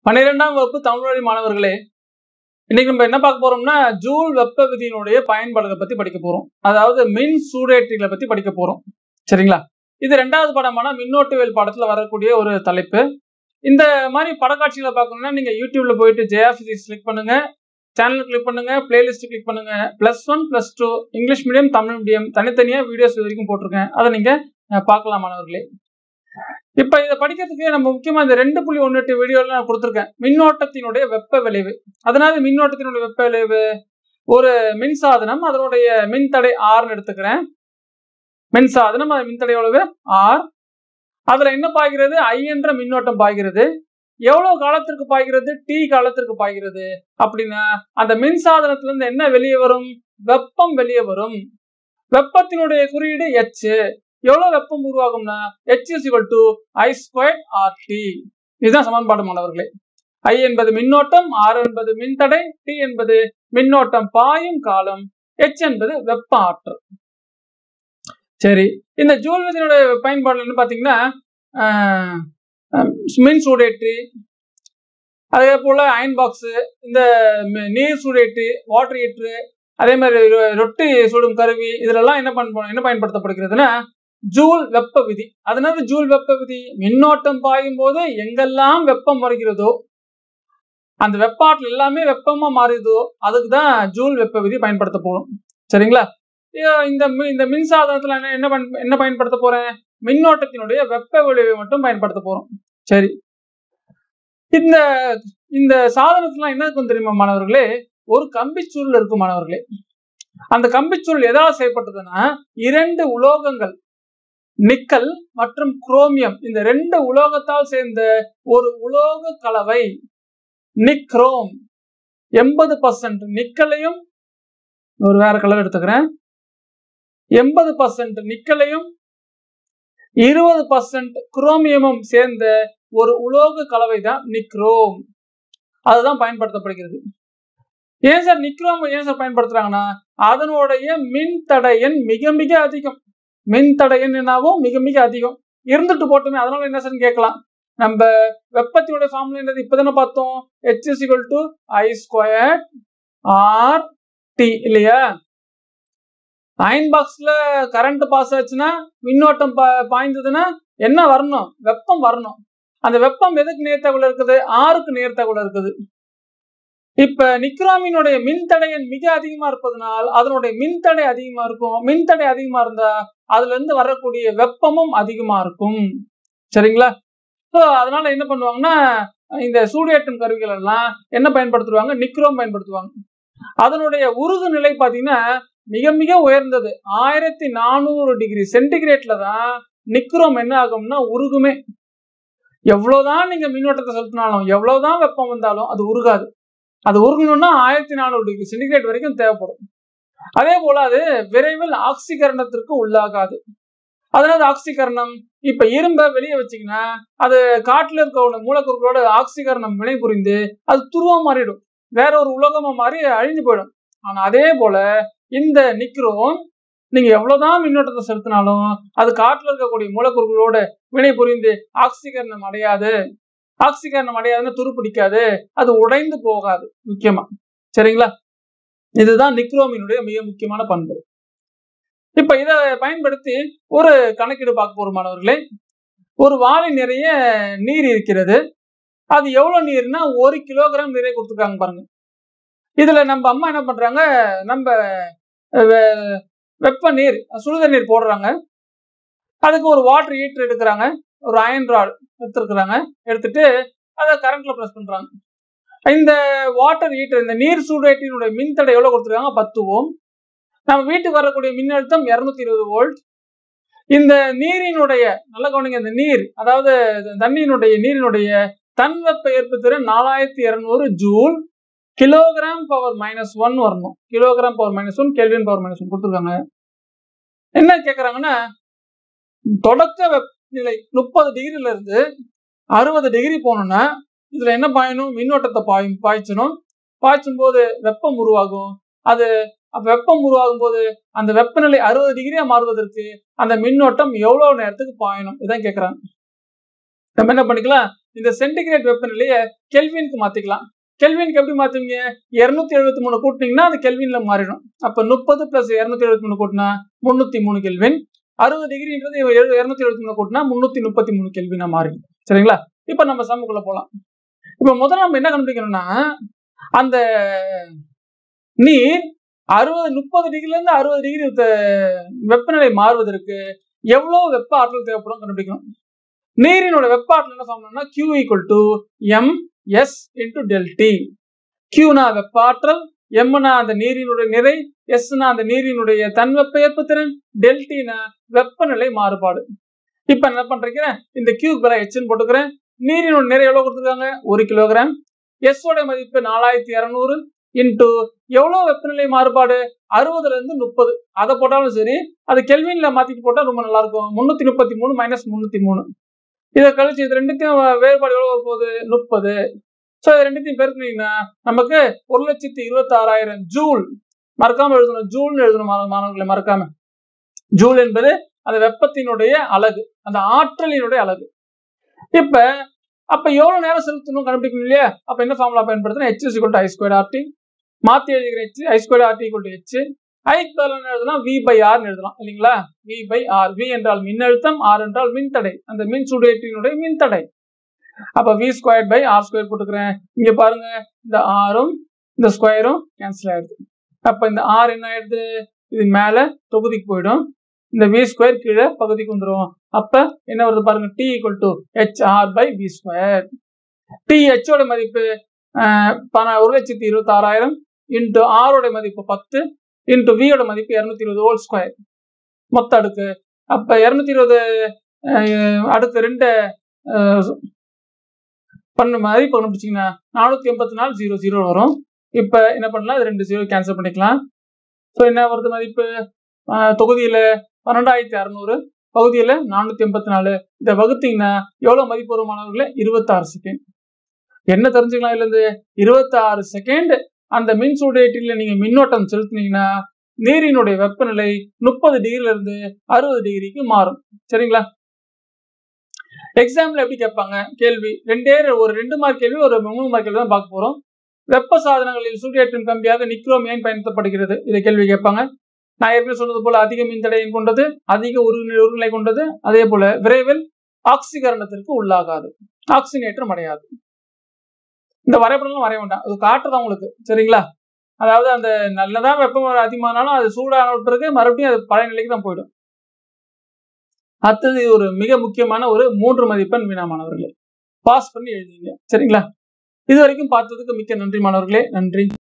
பன்னிரெண்டாம் வகுப்பு தமிழ் வழி மாணவர்களே இன்னைக்கு நம்ம என்ன பார்க்க போறோம்னா ஜூல் வெப்ப விதியினுடைய பயன்பாடுகளை பத்தி படிக்க போறோம் அதாவது மின் சூடேற்றிகளை பத்தி படிக்க போறோம் சரிங்களா இது ரெண்டாவது படமான மின்னோட்டவியல் பாடத்துல வரக்கூடிய ஒரு தலைப்பு இந்த மாதிரி படக்காட்சிகளை பார்க்கணும்னா நீங்க யூடியூப்ல போயிட்டு ஜெயா பிசிக்ஸ் கிளிக் பண்ணுங்க சேனல் கிளிக் பண்ணுங்க பிளேலிஸ்ட் கிளிக் பண்ணுங்க plus one plus two English medium Tamil medium தனித்தனியா வீடியோஸ் வரைக்கும் போட்டிருக்கேன் அதை நீங்க அஹ், பார்க்கலாம் மாணவர்களே இப்ப இதை படிக்கிறதுக்கு நம்ம முக்கியமா இந்த ரெண்டு புள்ளி ஒன்று எட்டு வீடியோல நான் கொடுத்துருக்கேன் மின்னோட்டத்தினுடைய வெப்ப விளைவு அதனால மின்னோட்டத்தினுடைய வெப்ப விளைவு ஒரு மின்சாதனம் அதனுடைய மின்தடை ஆர்னு எடுத்துக்கிறேன் மின்சாதனம் அது மின்தடை எவ்வளவு ஆர் அதுல என்ன பாய்கிறது ஐ என்ற மின்னோட்டம் பாய்கிறது எவ்வளவு காலத்திற்கு பாய்கிறது டி காலத்திற்கு பாய்கிறது அப்படின்னா அந்த மின்சாதனத்துல இருந்து என்ன வெளியே வரும் வெப்பம் வெளியே வரும் வெப்பத்தினுடைய குறியீடு எச் எவ்வளவு வெப்பம் உருவாகும்னா H is equal to I square R T இதுதான் சமன்பாடு மாணவர்களே ஐ என்பது மின்னோட்டம் ஆர் என்பது மின்தடை டி என்பது மின்னோட்டம் பாயும் காலம் ஹெச் என்பது வெப்ப ஆற்றல் சரி இந்த ஜூல் விதியினுடைய பயன்பாடு என்ன பார்த்தீங்கன்னா ஆஹ், ஆஹ், மின் சூடேற்றி அதே போல அயன் பாக்ஸ் இந்த மி- நீர் சூடேற்றி வாட்டர் ஹீட்ரு அதே மாதிரி ரொ- ரொட்டி சுடும் கருவி இதுலெல்லாம் என்ன பண்ண என்ன பயன்படுத்தப்படுகிறதுனா ஜூல் வெப்ப விதி அதனால ஜூல் வெப்ப விதி மின்னோட்டம் பாயும் போது எங்கெல்லாம் வெப்பம் வருகிறதோ அந்த வெப்ப ஆற்றல் எல்லாமே வெப்பமா மாறுதோ அதுக்கு தான் ஜூல் வெப்ப விதி பயன்படுத்த போறோம் சரிங்களா ஐயோ, இந்த மி- இந்த மின்சாதனத்துல என்ன என்ன பயன்- என்ன பயன்படுத்த போறேன் மின்னோட்டத்தினுடைய வெப்ப விளைவை மட்டும் பயன்படுத்த போறோம் சரி இந்த இந்த சாதனத்துல என்ன இருக்கும் தெரியுமா மாணவர்களே ஒரு கம்பிச்சுருள் இருக்கும் மாணவர்களே அந்த கம்பிச்சுருள் எதால் செய்யப்பட்டதுன்னா இரண்டு உலோகங்கள் நிக்கல் மற்றும் குரோமியம் இந்த ரெண்டு உலோகத்தால் சேர்ந்த ஒரு உலோக கலவை நிக்ரோம் எண்பது பர்சன்ட் நிக்கலையும் ஒரு வேற கலர் எடுத்துக்கிறேன் எண்பது பர்சன்ட் நிக்கலையும் இருபது பர்சன்ட் குரோமியமும் சேர்ந்த ஒரு உலோக கலவை தான் நிக்ரோம் அதுதான் பயன்படுத்தப்படுகிறது ஏன் சார் நிக்ரோம் ஏன் சார் பயன்படுத்துறாங்கன்னா அதனுடைய மின் தடையன் மிக மிக அதிகம் மின் தடையன் என்னவோ மிக மிக அதிகம் இருந்துட்டு போட்டுமே அதனால என்ன சார் கேட்கலாம் நம்ம வெப்பத்தினுடைய ஃபார்முலா என்னது இப்பதானே பார்த்தோம் H is equal to I square R T இல்லையா அயன் பாக்ஸ்ல கரண்ட் பாஸ் ஆச்சுன்னா மின்னோட்டம் பா- பாய்ந்ததுன்னா என்ன வரணும் வெப்பம் வரணும் அந்த வெப்பம் எதுக்கு நேர்த்தகுல இருக்குது ஆறுக்கு நேர்த்தகுல இருக்குது இப்ப நிக்ரோமினுடைய மின்தடையன் மிக அதிகமா இருப்பதனால் அதனுடைய மின்தடை அதிகமா இருக்கும் மின்தடை அதிகமா இருந்தா அதுல இருந்து வரக்கூடிய வெப்பமும் அதிகமா இருக்கும் சரிங்களா ஸோ அதனால என்ன பண்ணுவாங்கன்னா இந்த சூடியேற்றும் கருவிகள் எல்லாம் என்ன பயன்படுத்துவாங்க நிக்ரோம் பயன்படுத்துவாங்க அதனுடைய உருகு நிலை பார்த்தீங்கன்னா மிக மிக உயர்ந்தது ஆயிரத்தி நானூறு டிகிரி சென்டிகிரேட்ல தான் நிக்ரோம் என்ன ஆகும்னா உருகுமே எவ்வளவுதான் நீங்க மின்னோட்டத்தை செலுத்தினாலும் எவ்வளவுதான் வெப்பம் வந்தாலும் அது உருகாது அது உருகணும்னா ஆயிரத்தி நானூறு டிகிரி சென்டிகிரேட் வரைக்கும் தேவைப்படும் அதே போல அது விரைவில் ஆக்சிகரணத்திற்கு உள்ளாகாது அதனால ஆக்சிகரணம் இப்ப இரும்ப வெளியே வச்சீங்கன்னா அது காட்டுல இருக்க உள்ள மூலக்கூறுகளோட ஆக்சிகரணம் வினை புரிந்து அது துருவா மாறிடும் வேற ஒரு உலோகமா மாறி அழிஞ்சு போயிடும் ஆனா அதே போல இந்த நிக்ரோம் நீங்க எவ்வளவுதான் மின்னோட்டத்தை செலுத்தினாலும் அது காட்டுல இருக்கக்கூடிய மூலக்கூறுகளோட வினை புரிந்து ஆக்சிகரணம் அடையாது ஆக்சிகரணம் அடையாதுன்னு துருப்பிடிக்காது அது உடைந்து போகாது முக்கியமா சரிங்களா இதுதான் நிக்ரோமினுடைய மிக முக்கியமான பண்பு இப்ப இதை பயன்படுத்தி ஒரு கணக்கீடு பார்க்க போறோம் மாணவர்களே ஒரு வாளி நிறைய நீர் இருக்கிறது அது எவ்வளவு நீர்னா ஒரு கிலோகிராம் நீரை கொடுத்துருக்காங்க பாருங்க இதுல நம்ம அம்மா என்ன பண்றாங்க நம்ம வெ- வெப்ப நீர் சுடுத நீர் போடுறாங்க அதுக்கு ஒரு வாட்டர் ஹீட்டர் எடுக்கிறாங்க ஒரு அயன் ராட் எடுத்துருக்குறாங்க எடுத்துட்டு அதை கரண்ட்ல ப்ரெஸ் பண்றாங்க இந்த வாட்டர் ஹீட்டர் இந்த நீர் சூடேற்றினுடைய மின்தடை எவ்வளவு கொடுத்துருக்காங்க பத்து ஓம் நம்ம வீட்டுக்கு வரக்கூடிய மின்னழுத்தம் இருநூத்தி இருபது வோல்ட் இந்த நீரினுடைய நல்ல கவனிங்க இந்த நீர் அதாவது இந்த தண்ணியினுடைய நீரினுடைய தன் வெப்ப ஏற்பு திறன் நாலாயிரத்தி இருநூறு joule kilogram power minus one வரணும் kilogram power minus one kelvin power minus one கொடுத்துருக்காங்க என்ன கேட்குறாங்கன்னா தொடக்க வெப்பநிலை முப்பது டிகிரில இருந்து அறுபது டிகிரி போகணும்னா இதுல என்ன பாயணும் மின்னோட்டத்தை பாயும் பாய்ச்சணும் பாய்ச்சும் போது வெப்பம் உருவாகும் அது அப்ப வெப்பம் உருவாகும் போது அந்த வெப்பநிலை அறுபது டிகிரியா மாறுவதற்கு அந்த மின்னோட்டம் எவ்வளவு நேரத்துக்கு பாயணும் இதான் கேட்கறாங்க நம்ம என்ன பண்ணிக்கலாம் இந்த சென்டிகிரேட் வெப்பநிலையை கெல்வினுக்கு மாத்திக்கலாம் கெல்வினுக்கு எப்படி மாத்துவீங்க இருநூத்தி எழுபத்தி மூணு கூட்டினீங்கன்னா அது கெல்வின்ல மாறிடும் அப்ப முப்பது பிளஸ் இருநூத்தி எழுபத்தி மூணு கூட்டினா முன்னூத்தி மூணு கெல்வின் அறுபது டிகிரின்றது இருநூத்தி எழுபத்தி மூணு கூட்டினா முன்னூத்தி முப்பத்தி மூணு கெல்வினா மாறிடும் சரிங்களா இப்ப நம்ம சம்முக்குள்ள போலாம் இப்ப முதல்ல நம்ம என்ன கண்டுபிடிக்கணும்னா அந்த நீர் அறுபது முப்பது டிகிரில இருந்து அறுபது டிகிரி வெப்பநிலை மாறுவதற்கு எவ்வளவு வெப்ப ஆற்றல் தேவைப்படும் கண்டுபிடிக்கணும் நீரினோட வெப்ப ஆற்றல் என்ன சொல்லணும்னா Q equal to M S into delta T கியூனா வெப்ப ஆற்றல் எம்னா அந்த நீரினுடைய நிறை எஸ்னா அந்த நீரினுடைய தன்வெப்ப ஏற்புத்திறன் டெல்டினா வெப்பநிலை மாறுபாடு இப்ப என்ன பண்றீங்க இந்த கியூக்கு பதிலாக எச்னு போட்டுக்கிறேன் நீரினோட நிறை எவ்வளவு கொடுத்துருக்காங்க ஒரு கிலோகிராம் எஸ் ஓட மதிப்பு நாலாயிரத்தி இரநூறு இன்டு எவ்வளவு வெப்பநிலை மாறுபாடு அறுபதுல இருந்து முப்பது அதை போட்டாலும் சரி அது கெல்வின்ல மாத்திட்டு போட்டா ரொம்ப நல்லா இருக்கும் முன்னூத்தி முப்பத்தி மூணு மைனஸ் முன்னூத்தி மூணு இதை கழிச்சு இது ரெண்டுத்தையும் வேறுபாடு எவ்வளவு போகுது முப்பது ஸோ இது ரெண்டுத்தையும் பெருக்குனீங்கன்னா நமக்கு ஒரு லட்சத்தி இருபத்தி ஆறாயிரம் ஜூல் மறக்காம எழுதணும் ஜூல்னு எழுதணும் மாணவ- மாணவர்களை மறக்காம ஜூல் என்பது அந்த வெப்பத்தினுடைய அலகு அந்த ஆற்றலினுடைய அலகு இப்ப அப்ப எவ்வளவு நேரம் செலுத்தணும் கண்டுபிடிக்கணும் இல்லையா அப்ப என்ன ஃபார்முலா பயன்படுத்தணும் H is I square R T மாத்தி எழுதிக்கிற H I square R T equal to H ஐக்கு பதில் எழுதலாம் வி பை ஆர்னு எழுதலாம் இல்லைங்களா வி பை ஆர் வி என்றால் மின்னழுத்தம் ஆர் என்றால் மின்தடை அந்த மின் சுடேற்றினுடைய மின்தடை அப்ப V square by R square போட்டுக்கிறேன் இங்க பாருங்க இந்த ஆரும் இந்த ஸ்கொயரும் கேன்சல் ஆயிடுது அப்ப இந்த ஆர் என்ன ஆயிடுது இது மேல தொகுதிக்கு போயிடும் இந்த வி ஸ்கொயர் கீழே பகுதிக்கு வந்துடும் அப்ப என்ன வருது பாருங்க T equal to H R by V square T ஹெச்சோட மதிப்பு அஹ், பண- ஒரு லட்சத்தி இருபத்தி ஆறாயிரம் இன்ட்டு ஆரோட மதிப்பு பத்து இன்ட்டு வியோட மதிப்பு இரநூத்தி இருபது ஹோல் ஸ்கொயர் மொத்த அடுக்கு அப்ப இரநூத்தி இருபது அடுக்கு ரெண்டு அஹ், பண்ண மாதிரி இப்போ கண்டுபிடிச்சிங்கன்னா நானூத்தி எண்பத்தி நாலு ஜீரோ ஜீரோ வரும் இப்போ என்ன பண்ணலாம் இது ரெண்டு ஜீரோ கேன்சல் பண்ணிக்கலாம் ஸோ என்ன வருது மதிப்பு அஹ், தொகுதியில பன்னெண்டாயிரத்தி அறநூறு பகுதியில நானூத்தி எண்பத்தி நாலு இதை வகுத்தீங்கன்னா எவ்வளவு மதிப்பு வரும் மாணவர்களே இருபத்தாறு செகண்ட் என்ன தெரிஞ்சுக்கலாம் இதுல இருந்து இருபத்தாறு செகண்ட் அந்த மின் சூடேற்றில நீங்க மின்னோட்டம் செலுத்தினீங்கன்னா நீரினுடைய வெப்பநிலை முப்பது டிகிரில இருந்து அறுபது டிகிரிக்கு மாறும் சரிங்களா எக்ஸாம்ல எப்படி கேட்பாங்க கேள்வி ரெண்டே ரெ- ஒரு ரெண்டு மார்க் கேள்வி ஒரு மூணு மார்க் கேள்வி தான் பார்க்க போறோம் வெப்ப சாதனங்களில் சூடேற்றும் கம்பியாக நிக்ரோம் ஏன் பயன்படுத்தப்படுகிறது இதை கேள்வி கேட்பாங்க நான் ஏற்கனவே சொன்னது போல அதிக மின்தடையம் கொண்டது அதிக உருநிலை உருநிலை கொண்டது அதே போல விரைவில் ஆக்சிகரணத்திற்கு உள்ளாகாது ஆக்சினேற்றம் அடையாது இந்த வரைபடம் வரைய வேண்டாம் அது காட்டுறதா உங்களுக்கு சரிங்களா அதாவது அந்த நல்லதான் வெப்பம் அதிகமானாலும் அது சூடான பிறகு மறுபடியும் அது பழைய நிலைக்கு தான் போயிடும் அடுத்தது ஒரு மிக முக்கியமான ஒரு மூன்று மதிப்பெண் வினா மாணவர்களே பாஸ் பண்ணி எழுதிங்க சரிங்களா இது வரைக்கும் பார்த்ததுக்கு மிக்க நன்றி மாணவர்களே நன்றி